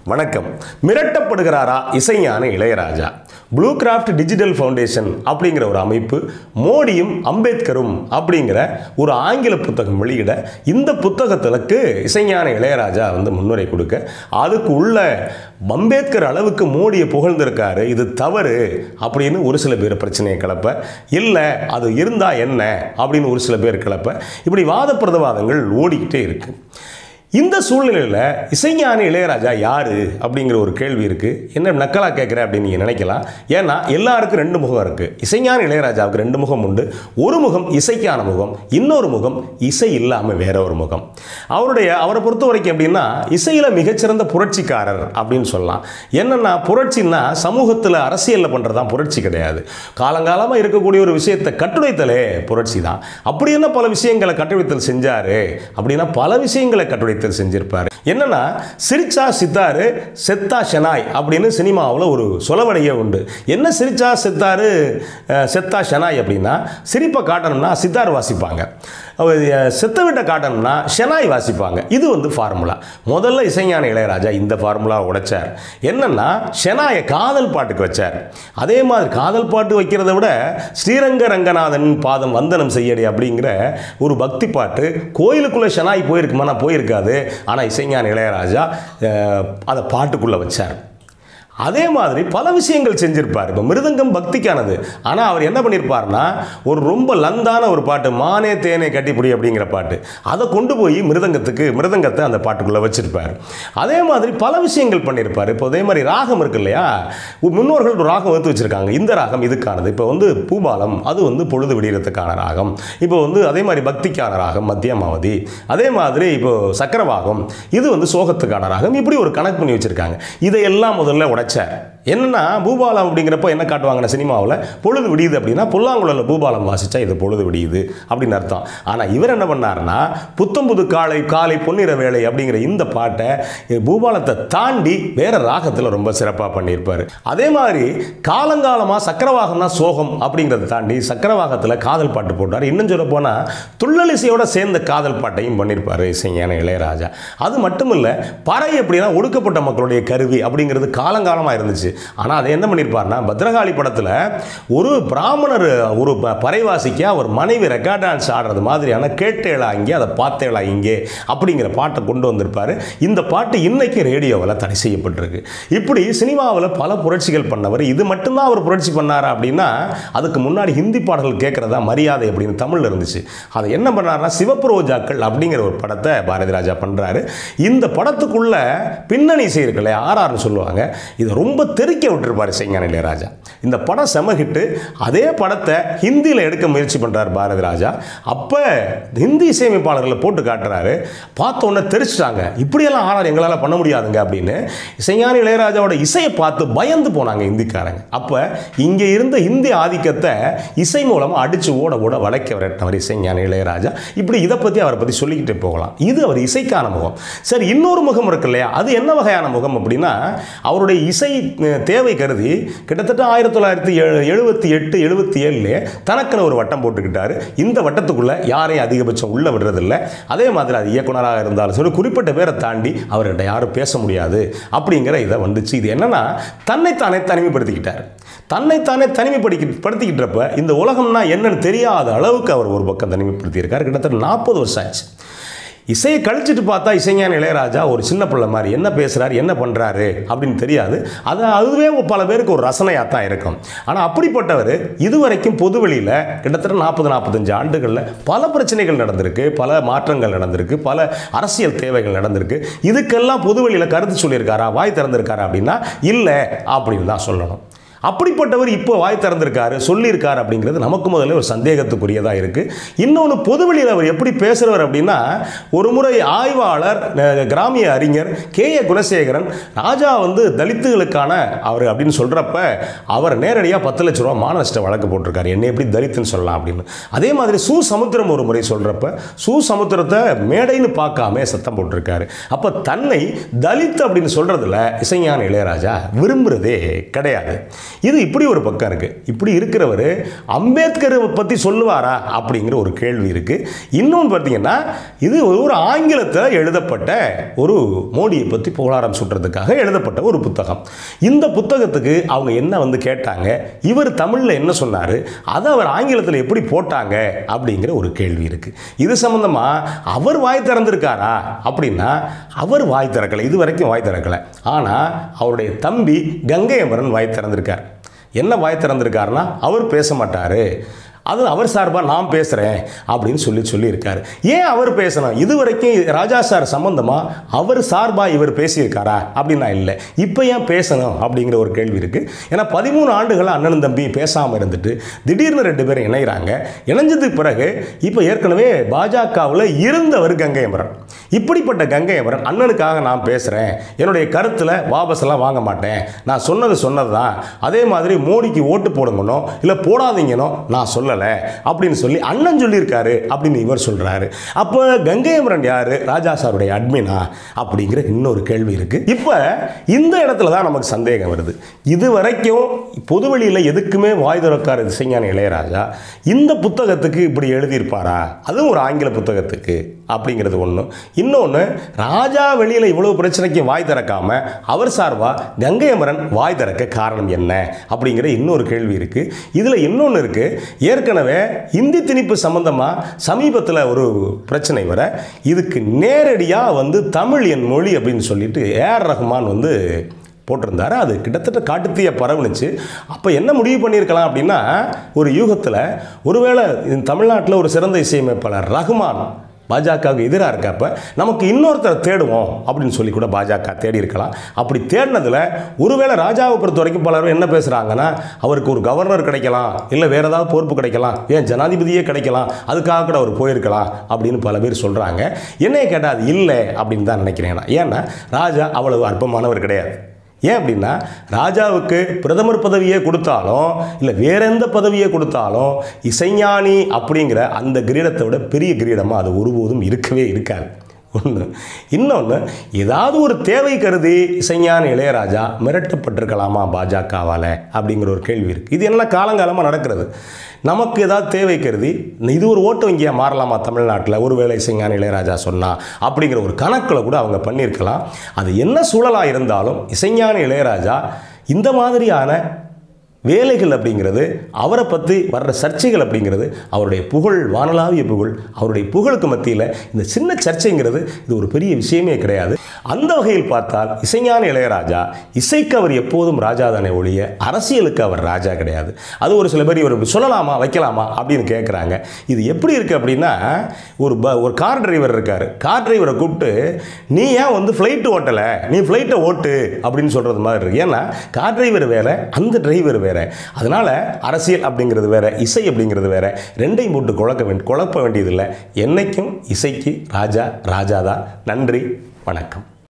வணக்கம் மிரட்டப்படுகிறாரா இசைஞான Ilaiyaraaja blue craft digital foundation அப்படிங்கிற ஒரு அமைப்பு மோடியும் அம்பேத்கரும் அப்படிங்கிற ஒரு ஆங்கில புத்தகம் வெளியிட இந்த புத்தகத்திற்கு இசைஞான இளையராஜா வந்து முன்னுரை கொடுக்க அதுக்கு உள்ள அம்பேத்கர் அளவுக்கு மோடியை புகழ்ந்திருக்காரு இது தவறு அப்படின்னு ஒரு சில பேர் பிரச்சனையை கிளப்ப இல்லை அது இருந்தா என்ன அப்படின்னு ஒரு சில பேர் கிளப்ப இப்படி வாத பிரதவாதங்கள் ஓடிக்கிட்டே இருக்கு இந்த சூழ்நிலையில் இசைஞானி இளையராஜா யாரு அப்படிங்கிற ஒரு கேள்வி இருக்கு என்ன நக்கலா கேட்குற அப்படின்னு நீங்கள் நினைக்கலாம் ஏன்னா எல்லாருக்கும் ரெண்டு முகம் இருக்கு இசைஞானி இளையராஜாவுக்கு ரெண்டு முகம் உண்டு ஒரு முகம் இசைக்கான முகம் இன்னொரு முகம் இசை இல்லாமல் வேற ஒரு முகம் அவருடைய அவரை பொறுத்த வரைக்கும் எப்படின்னா இசையில் மிகச்சிறந்த புரட்சிக்காரர் அப்படின்னு சொல்லலாம் என்னன்னா புரட்சின்னா சமூகத்தில் அரசியலில் பண்ணுறது தான் புரட்சி கிடையாது காலங்காலமாக இருக்கக்கூடிய ஒரு விஷயத்தை கட்டுடைத்தலே புரட்சி தான் அப்படி என்ன பல விஷயங்களை கட்டுடைத்தல் செஞ்சாரு அப்படின்னா பல விஷயங்களை கட்டுடைத்தல் செஞ்சிருப்பாரு என்னன்னா சிரிச்சா சித்தாரு செத்தா ஷெனாய் அப்படின்னு சினிமாவில் ஒரு சொலவடையே உண்டு என்ன சிரிச்சா செத்தாரு அஹ், செத்தா ஷெனாய் அப்படின்னா சிரிப்பை காட்டணும்னா சித்தார் வாசிப்பாங்க அவர், அஹ், செத்த விட்ட காட்டணும்னா ஷெனாய் வாசிப்பாங்க இது வந்து ஃபார்முலா முதல்ல இசைஞான இளையராஜா இந்த ஃபார்முலா உடைச்சார் என்னன்னா ஷெனாயை காதல் பாட்டுக்கு வச்சார் அதே மாதிரி காதல் பாட்டு வைக்கிறத விட ஸ்ரீரங்க ரங்கநாதன் பாதம் வந்தனம் செய்யடி அப்படிங்கிற ஒரு பக்தி பாட்டு கோயிலுக்குள்ளே ஷெனாய் போயிருக்குமா நான் போயிருக்காது ஆனால் இசைஞான இளையராஜா அஹ், அதை பாட்டுக்குள்ளே வச்சார் அதே மாதிரி பல விஷயங்கள் செஞ்சிருப்பார் இப்போ மிருதங்கம் பக்திக்கானது ஆனால் அவர் என்ன பண்ணியிருப்பார்னா ஒரு ரொம்ப லந்தான ஒரு பாட்டு மானே தேனே கட்டிப்புடி அப்படிங்கிற பாட்டு அதை கொண்டு போய் மிருதங்கத்துக்கு மிருதங்கத்தை அந்த பாட்டுக்குள்ளே வச்சிருப்பார் அதே மாதிரி பல விஷயங்கள் பண்ணியிருப்பார் இப்போ அதே மாதிரி ராகம் இருக்கு இல்லையா முன்னோர்கள் ஒரு ராகம் எடுத்து வச்சிருக்காங்க இந்த ராகம் இதுக்கானது இப்போ வந்து பூபாலம் அது வந்து பொழுது விடியறதுக்கான ராகம் இப்போ வந்து அதே மாதிரி பக்திக்கான ராகம் மத்தியமாவதி அதே மாதிரி இப்போ சக்கரவாகம் இது வந்து சோகத்துக்கான ராகம் இப்படி ஒரு கணக்கு பண்ணி வச்சிருக்காங்க இதையெல்லாம் முதல்ல உடைச்சார் என்னன்னா பூபாலம் அப்படிங்கிறப்ப என்ன காட்டுவாங்கன்னா சினிமாவில் பொழுது விடியுது அப்படின்னா புல்லாங்குழலில் பூபாலம் வாசிச்சா இது பொழுது விடியுது அப்படின்னு அர்த்தம் ஆனால் இவர் என்ன பண்ணாருன்னா புத்தம் புது காலை காலை பொன்னிற வேலை அப்படிங்கிற இந்த பாட்டை இது பூபாலத்தை தாண்டி வேற ராகத்தில் ரொம்ப சிறப்பாக பண்ணியிருப்பார் அதே மாதிரி காலங்காலமாக சக்கரவாகம்னா சோகம் அப்படிங்கிறத தாண்டி சக்கரவாகத்தில் காதல் பாட்டு போட்டார் இன்னும் சொல்ல போனால் துள்ளலிசையோட சேர்ந்த காதல் பாட்டையும் பண்ணியிருப்பார் இசைஞான இளையராஜா அது மட்டும் இல்லை பறை எப்படின்னா ஒடுக்கப்பட்ட மக்களுடைய கருவி அப்படிங்கிறது காலங்காலமாக இருந்துச்சு ஆனால் அதை என்ன பண்ணியிருப்பார்னா பத்ரகாளி படத்தில் ஒரு பிராமணர் ஒரு ப- பறைவாசிக்க அவர் மனைவி ரெக்கார்ட் டான்ஸ் ஆடுறது மாதிரியான கேட்டேளா இங்கே அதை பார்த்தேளா இங்கே அப்படிங்கிற பாட்டை கொண்டு வந்திருப்பார் இந்த பாட்டு இன்னைக்கு ரேடியோவில் தடை செய்யப்பட்டிருக்கு இப்படி சினிமாவில் பல புரட்சிகள் பண்ணவர் இது மட்டும்தான் அவர் புரட்சி பண்ணாரா அப்படின்னா அதுக்கு முன்னாடி ஹிந்தி பாடல்கள் கேட்குறதா மரியாதை அப்படின்னு தமிழில் இருந்துச்சு அதை என்ன பண்ணாருன்னா சிவப்பு ரோஜாக்கள் அப்படிங்கிற ஒரு படத்தை பாரதி ராஜா பண்ணுறாரு இந்த படத்துக்குள்ள பின்னணி இசை இருக்கு இல்லையா ஆர்ஆர்னு சொல்லுவாங்க இதை ரொம்ப தெறிக்க விட்டுருப்பாரு இசைஞான இளையராஜா இந்த படம் செம ஹிட்டு அதே படத்தை ஹிந்தியில் எடுக்க முயற்சி பண்ணுறாரு பாரதி ராஜா அப்போ ஹிந்தி இசையமைப்பாளர்களை போட்டு காட்டுறாரு பார்த்த உடனே தெரிச்சிட்டாங்க இப்படியெல்லாம் ஆர்ஆர் எங்களால் பண்ண முடியாதுங்க அப்படின்னு இசைஞான இளையராஜாவோட இசையை பார்த்து பயந்து போனாங்க ஹிந்திக்காரங்க அப்போ இங்கே இருந்த ஹிந்தி ஆதிக்கத்தை இசை மூலமாக அடித்து ஓட ஓட வளைக்க விரட்டினவர் இசைஞான இளையராஜா இப்படி இதை பற்றி அவரை பற்றி சொல்லிக்கிட்டே போகலாம் இது அவர் இசைக்கான முகம் சரி இன்னொரு முகம் இருக்கு இல்லையா அது என்ன வகையான முகம் அப்படின்னா அவருடைய இசை அஹ், தேவை கருதி கிட்டத்தட்ட ஆயிரத்தி தொள்ளாயிரத்தி எழுபத்தி எட்டு எழுபத்தி ஏழுலேயே தனக்குன்னு ஒரு வட்டம் போட்டுக்கிட்டாரு இந்த வட்டத்துக்குள்ளே யாரையும் அதிகபட்சம் உள்ள விடுறதில்ல அதே மாதிரி அது இயக்குனராக இருந்தாலும் சரி குறிப்பிட்ட பேரை தாண்டி அவர்கிட்ட யாரும் பேச முடியாது அப்படிங்கிற இதை வந்துச்சு இது என்னன்னா தன்னைத்தானே தனிமைப்படுத்திக்கிட்டார் தன்னைத்தானே தனிமைப்படுத்தி படுத்திக்கிட்டப்ப இந்த உலகம்னா என்னன்னு தெரியாத அளவுக்கு அவர் ஒரு பக்கம் தனிமைப்படுத்தியிருக்கார் கிட்டத்தட்ட நாற்பது வருஷம் ஆச்சு இசையை கழிச்சிட்டு பார்த்தா இசைஞான இளையராஜா ஒரு சின்ன பிள்ளை மாதிரி என்ன பேசுகிறாரு என்ன பண்ணுறாரு அப்படின்னு தெரியாது அது அதுவே பல பேருக்கு ஒரு ரசனையாக தான் இருக்கும் ஆனால் அப்படிப்பட்டவர் இதுவரைக்கும் பொதுவெளியில் கிட்டத்தட்ட நாற்பது நாற்பத்தஞ்சு ஆண்டுகளில் பல பிரச்சனைகள் நடந்திருக்கு பல மாற்றங்கள் நடந்திருக்கு பல அரசியல் தேவைகள் நடந்திருக்கு இதுக்கெல்லாம் பொதுவெளியில் கருத்து சொல்லியிருக்காரா வாய் திறந்திருக்காரா அப்படின்னா இல்லை அப்படின்னு தான் சொல்லணும் அப்படிப்பட்டவர் இப்போ வாய் திறந்திருக்காரு சொல்லியிருக்காரு அப்படிங்கிறது நமக்கு முதல்ல ஒரு சந்தேகத்துக்குரியதாக இருக்குது இன்னொன்று பொதுவெளியில் அவர் எப்படி பேசுகிறவர் அப்படின்னா ஒரு முறை ஆய்வாளர் அஹ், கிராமிய அறிஞர் கே ஏ குணசேகரன் ராஜா வந்து தலித்துகளுக்கான அவர் அப்படின்னு சொல்கிறப்ப அவர் நேரடியாக பத்து லட்ச ரூபா மான நஷ்ட வழக்கு போட்டிருக்காரு என்னை எப்படி தலித்துன்னு சொல்லலாம் அப்படின்னு அதே மாதிரி சு சமுத்திரம் ஒரு முறை சொல்கிறப்ப சு சமுத்திரத்தை மேடைன்னு பார்க்காம சத்தம் போட்டிருக்காரு அப்போ தன்னை தலித் அப்படின்னு சொல்கிறதுல இசைஞான இளையராஜா விரும்புகிறதே கிடையாது இது இப்படி ஒரு பக்கம் இருக்குது இப்படி இருக்கிறவர் அம்பேத்கரை பற்றி சொல்லுவாரா அப்படிங்கிற ஒரு கேள்வி இருக்குது இன்னொன்று பார்த்தீங்கன்னா இது ஒரு ஆங்கிலத்தில் எழுதப்பட்ட ஒரு மோடியை பற்றி புகழாரம் சுட்டுறதுக்காக எழுதப்பட்ட ஒரு புத்தகம் இந்த புத்தகத்துக்கு அவங்க என்ன வந்து கேட்டாங்க இவர் தமிழில் என்ன சொன்னார் அதை அவர் ஆங்கிலத்தில் எப்படி போட்டாங்க அப்படிங்கிற ஒரு கேள்வி இருக்குது இது சம்மந்தமாக அவர் வாய் திறந்திருக்காரா அப்படின்னா அவர் வாய் திறக்கலை இது வரைக்கும் வாய் திறக்கலை ஆனால் அவருடைய தம்பி கங்கை அமரன் வாய் திறந்திருக்கார் என்ன வாய் திறந்திருக்காருன்னா அவர் பேச மாட்டார் அது அவர் சார்பாக நான் பேசுகிறேன் அப்படின்னு சொல்லி சொல்லியிருக்காரு ஏன் அவர் பேசணும் இது வரைக்கும் ராஜா சார் சம்மந்தமாக அவர் சார்பாக இவர் பேசியிருக்காரா அப்படின்னா இல்லை இப்போ ஏன் பேசணும் அப்படிங்கிற ஒரு கேள்வி இருக்குது ஏன்னா பதிமூணு ஆண்டுகளாக அண்ணன் தம்பி பேசாமல் இருந்துட்டு திடீர்னு ரெண்டு பேரும் இணைகிறாங்க இணைஞ்சதுக்கு பிறகு இப்போ ஏற்கனவே பாஜகவில் இருந்தவர் கங்கை அமரன் இப்படிப்பட்ட கங்கை அமரன் அண்ணனுக்காக நான் பேசுகிறேன் என்னுடைய கருத்தில் வாபஸ் எல்லாம் வாங்க மாட்டேன் நான் சொன்னது சொன்னது தான் அதே மாதிரி மோடிக்கு ஓட்டு போடுங்கனோ இல்லை போடாதீங்கனோ நான் சொல்லலை அப்படின்னு சொல்லி அண்ணன் சொல்லியிருக்காரு அப்படின்னு இவர் சொல்கிறாரு அப்போ கங்கை அமரன் யார் ராஜா சாருடைய அட்மினா அப்படிங்கிற இன்னொரு கேள்வி இருக்குது இப்போ இந்த இடத்துல தான் நமக்கு சந்தேகம் வருது இது வரைக்கும் பொதுவெளியில் எதுக்குமே வாய் திறக்கார இசைஞான இளையராஜா இந்த புத்தகத்துக்கு இப்படி எழுதியிருப்பாரா அதுவும் ஒரு ஆங்கில புத்தகத்துக்கு அப்படிங்கிறது ஒன்று இன்னொன்று ராஜா வெளியில் இவ்வளோ பிரச்சனைக்கு வாய் திறக்காம அவர் சார்பாக கங்கை அமரன் வாய் திறக்க காரணம் என்ன அப்படிங்கிற இன்னொரு கேள்வி இருக்குது இதில் இன்னொன்று இருக்குது ஏற்கனவே இந்தி திணிப்பு சம்பந்தமாக சமீபத்தில் ஒரு பிரச்சனை வர இதுக்கு நேரடியாக வந்து தமிழ் என் மொழி அப்படின்னு சொல்லிட்டு ஏஆர் ரஹ்மான் வந்து போட்டிருந்தாரு அது கிட்டத்தட்ட காட்டுத்தீய பரவுனுச்சு அப்போ என்ன முடிவு பண்ணியிருக்கலாம் அப்படின்னா ஒரு யூகத்தில் ஒருவேளை இந்த தமிழ்நாட்டில் ஒரு சிறந்த இசையமைப்பாளர் ரஹ்மான் பாஜகவுக்கு எதிராக இருக்கப்ப நமக்கு இன்னொருத்தரை தேடுவோம் அப்படின்னு சொல்லி கூட பாஜக தேடி இருக்கலாம் அப்படி தேடினதில் ஒருவேளை ராஜாவை பொறுத்த வரைக்கும் பலரும் என்ன பேசுகிறாங்கன்னா அவருக்கு ஒரு கவர்னர் கிடைக்கலாம் இல்லை வேறு ஏதாவது பொறுப்பு கிடைக்கலாம் ஏன் ஜனாதிபதியே கிடைக்கலாம் அதுக்காக கூட அவர் போயிருக்கலாம் அப்படின்னு பல பேர் சொல்கிறாங்க என்னைய கேட்டால் அது இல்லை அப்படின்னு தான் நினைக்கிறேன் நான் ஏன்னா ராஜா அவ்வளவு அற்பமானவர் கிடையாது ஏன் அப்படின்னா ராஜாவுக்கு பிரதமர் பதவியே கொடுத்தாலும் இல்லை வேற எந்த பதவியை கொடுத்தாலும் இசைஞானி அப்படிங்கிற அந்த கிரீடத்தை விட பெரிய கிரீடமாக அது ஒருபோதும் இருக்கவே இருக்காது ஒன்று இன்னொன்று ஏதாவது ஒரு தேவை கருதி இசைஞான இளையராஜா மிரட்டப்பட்டிருக்கலாமா பாஜகவால் அப்படிங்கிற ஒரு கேள்வி இருக்குது இது என்ன காலங்காலமாக நடக்கிறது நமக்கு ஏதாவது தேவை கருதி இது ஒரு ஓட்டு வங்கியாக மாறலாமா தமிழ்நாட்டில் ஒருவேளை இசைஞான இளையராஜா சொன்னா அப்படிங்கிற ஒரு கணக்கில் கூட அவங்க பண்ணியிருக்கலாம் அது என்ன சூழலாக இருந்தாலும் இசைஞான இளையராஜா இந்த மாதிரியான வேலைகள் அப்படிங்கிறது அவரை பற்றி வர்ற சர்ச்சைகள் அப்படிங்கிறது அவருடைய புகழ் வானளாவிய புகழ் அவருடைய புகழுக்கு மத்தியில் இந்த சின்ன சர்ச்சைங்கிறது இது ஒரு பெரிய விஷயமே கிடையாது அந்த வகையில் பார்த்தால் இசைஞான இளையராஜா இசைக்கு அவர் எப்போதும் ராஜா தானே ஒழிய அரசியலுக்கு அவர் ராஜா கிடையாது அது ஒரு சில பேர் இவர் சொல்லலாமா வைக்கலாமா அப்படின்னு கேட்குறாங்க இது எப்படி இருக்குது அப்படின்னா ஒரு ப ஒரு கார் டிரைவர் இருக்கார் கார் டிரைவரை கூப்பிட்டு நீ ஏன் வந்து ஃப்ளைட்டு ஓட்டலை நீ ஃப்ளைட்டை ஓட்டு அப்படின்னு சொல்கிறது மாதிரி இருக்கு ஏன்னா கார் டிரைவர் வேற அந்த டிரைவர் வேற அதனால் அரசியல் அப்படிங்கிறது வேற இசை அப்படிங்கிறது வேற ரெண்டையும் போட்டு குழக்க வேண்டிய குழப்ப வேண்டியதில்லை என்னைக்கும் இசைக்கு ராஜா ராஜா தான் நன்றி வணக்கம்